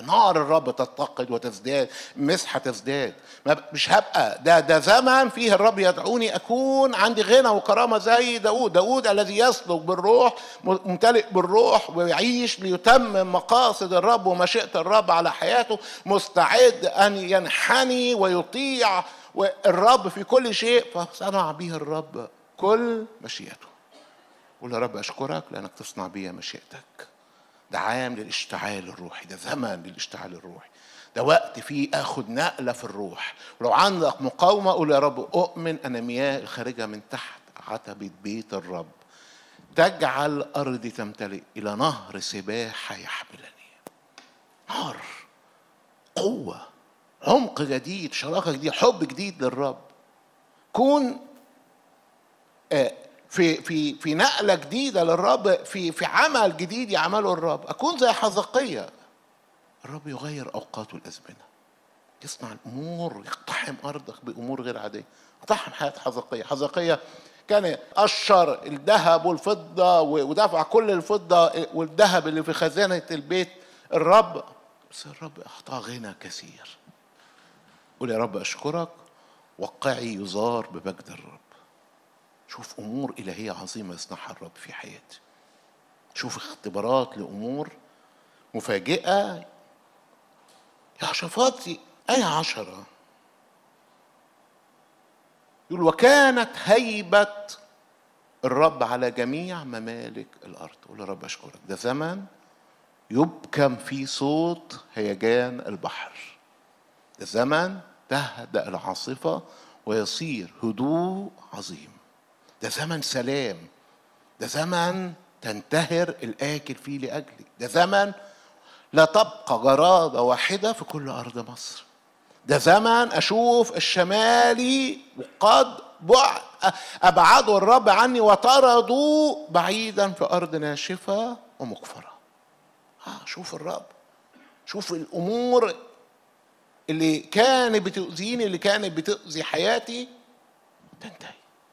نار الرب تتقد وتزداد مسحة تزداد مش هبقى ده ده زمن فيه الرب يدعوني أكون عندي غنى وكرامة زي داود داود الذي يسلك بالروح ممتلئ بالروح ويعيش ليتمم مقاصد الرب ومشيئة الرب على حياته مستعد أن ينحني ويطيع الرب في كل شيء فصنع به الرب كل مشيئته قول يا رب أشكرك لأنك تصنع بي مشيئتك ده عام للاشتعال الروحي ده زمن للاشتعال الروحي ده وقت فيه اخد نقله في الروح ولو عندك مقاومه قول يا رب اؤمن ان مياه الخارجه من تحت عتبه بيت الرب تجعل ارضي تمتلئ الى نهر سباحه يحملني نار قوه عمق جديد شراكه جديده حب جديد للرب كون آه في في في نقله جديده للرب في في عمل جديد يعمله الرب اكون زي حزقيه الرب يغير اوقات الازمنه يصنع الامور يقتحم ارضك بامور غير عاديه اقتحم حياه حزقيه حزقيه كان قشر الذهب والفضه ودفع كل الفضه والذهب اللي في خزانه البيت الرب بس الرب اعطاه غنى كثير قول يا رب اشكرك وقعي يزار بمجد الرب شوف امور الهيه عظيمه يصنعها الرب في حياتي شوف اختبارات لامور مفاجئه يا شفاطي ايه عشره يقول وكانت هيبه الرب على جميع ممالك الارض قول يا رب اشكرك ده زمن يبكم فيه صوت هيجان البحر ده زمن تهدأ العاصفة ويصير هدوء عظيم ده زمن سلام ده زمن تنتهر الآكل فيه لأجلي ده زمن لا تبقى جرادة واحدة في كل أرض مصر ده زمن أشوف الشمالي وقد بعد أبعدوا الرب عني وطردوا بعيدا في أرض ناشفة ومقفرة آه شوف الرب شوف الأمور اللي كانت بتؤذيني اللي كانت بتؤذي حياتي تنتهي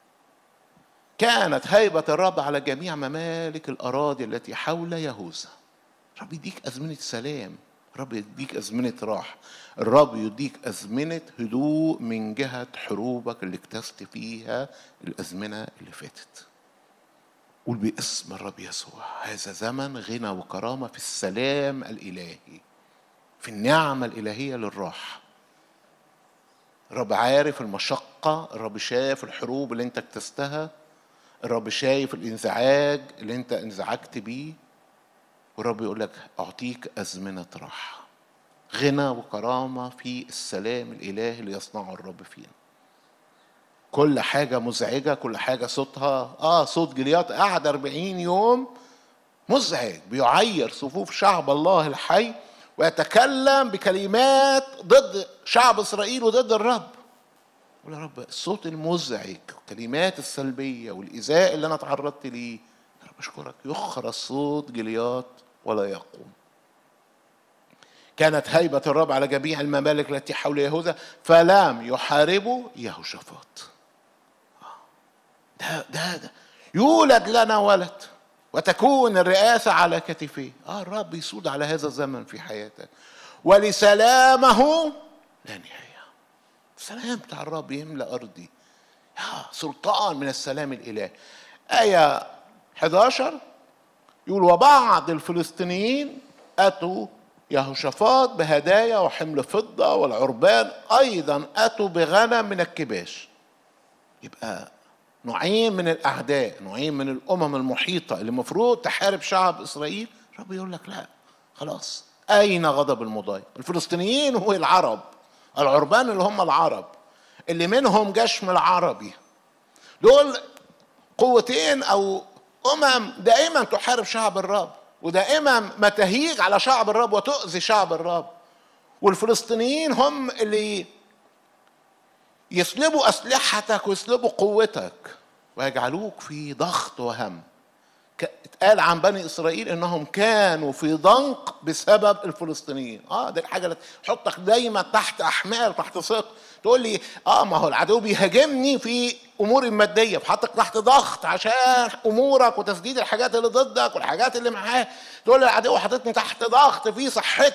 كانت هيبة الرب على جميع ممالك الأراضي التي حول يهوذا الرب يديك أزمنة سلام الرب يديك أزمنة راحة الرب يديك أزمنة هدوء من جهة حروبك اللي اكتست فيها الأزمنة اللي فاتت قول باسم الرب يسوع هذا زمن غنى وكرامة في السلام الإلهي في النعمة الإلهية للراحة الرب عارف المشقة الرب شاف الحروب اللي انت اكتستها الرب شايف الانزعاج اللي انت انزعجت بيه والرب يقول لك اعطيك ازمنه راحه غنى وكرامه في السلام الالهي اللي يصنعه الرب فينا كل حاجة مزعجة كل حاجة صوتها اه صوت جليات قعد 40 يوم مزعج بيعير صفوف شعب الله الحي ويتكلم بكلمات ضد شعب اسرائيل وضد الرب يقول يا رب الصوت المزعج والكلمات السلبية والإيذاء اللي أنا تعرضت ليه يا رب أشكرك يخرس صوت جليات ولا يقوم كانت هيبة الرب على جميع الممالك التي حول يهوذا فلم يحاربوا يهوشافاط ده ده ده يولد لنا ولد وتكون الرئاسة على كتفيه آه الرب يسود على هذا الزمن في حياتك ولسلامه لا نهاية السلام بتاع الرب يملأ أرضي يا سلطان من السلام الإلهي آية 11 يقول وبعض الفلسطينيين أتوا يهوشافاط بهدايا وحمل فضة والعربان أيضا أتوا بغنم من الكباش يبقى نوعين من الأعداء نوعين من الأمم المحيطة اللي المفروض تحارب شعب إسرائيل رب يقول لك لا خلاص أين غضب المضايق الفلسطينيين هو العرب العربان اللي هم العرب اللي منهم جشم العربي دول قوتين او امم دائما تحارب شعب الرب ودائما ما تهيج على شعب الرب وتؤذي شعب الرب والفلسطينيين هم اللي يسلبوا اسلحتك ويسلبوا قوتك ويجعلوك في ضغط وهم اتقال عن بني اسرائيل انهم كانوا في ضنك بسبب الفلسطينيين اه دي الحاجه اللي تحطك دايما تحت احمال تحت ثقه تقول لي اه ما هو العدو بيهاجمني في اموري الماديه فحطك تحت ضغط عشان امورك وتسديد الحاجات اللي ضدك والحاجات اللي معاه تقول لي العدو حاططني تحت ضغط في صحتي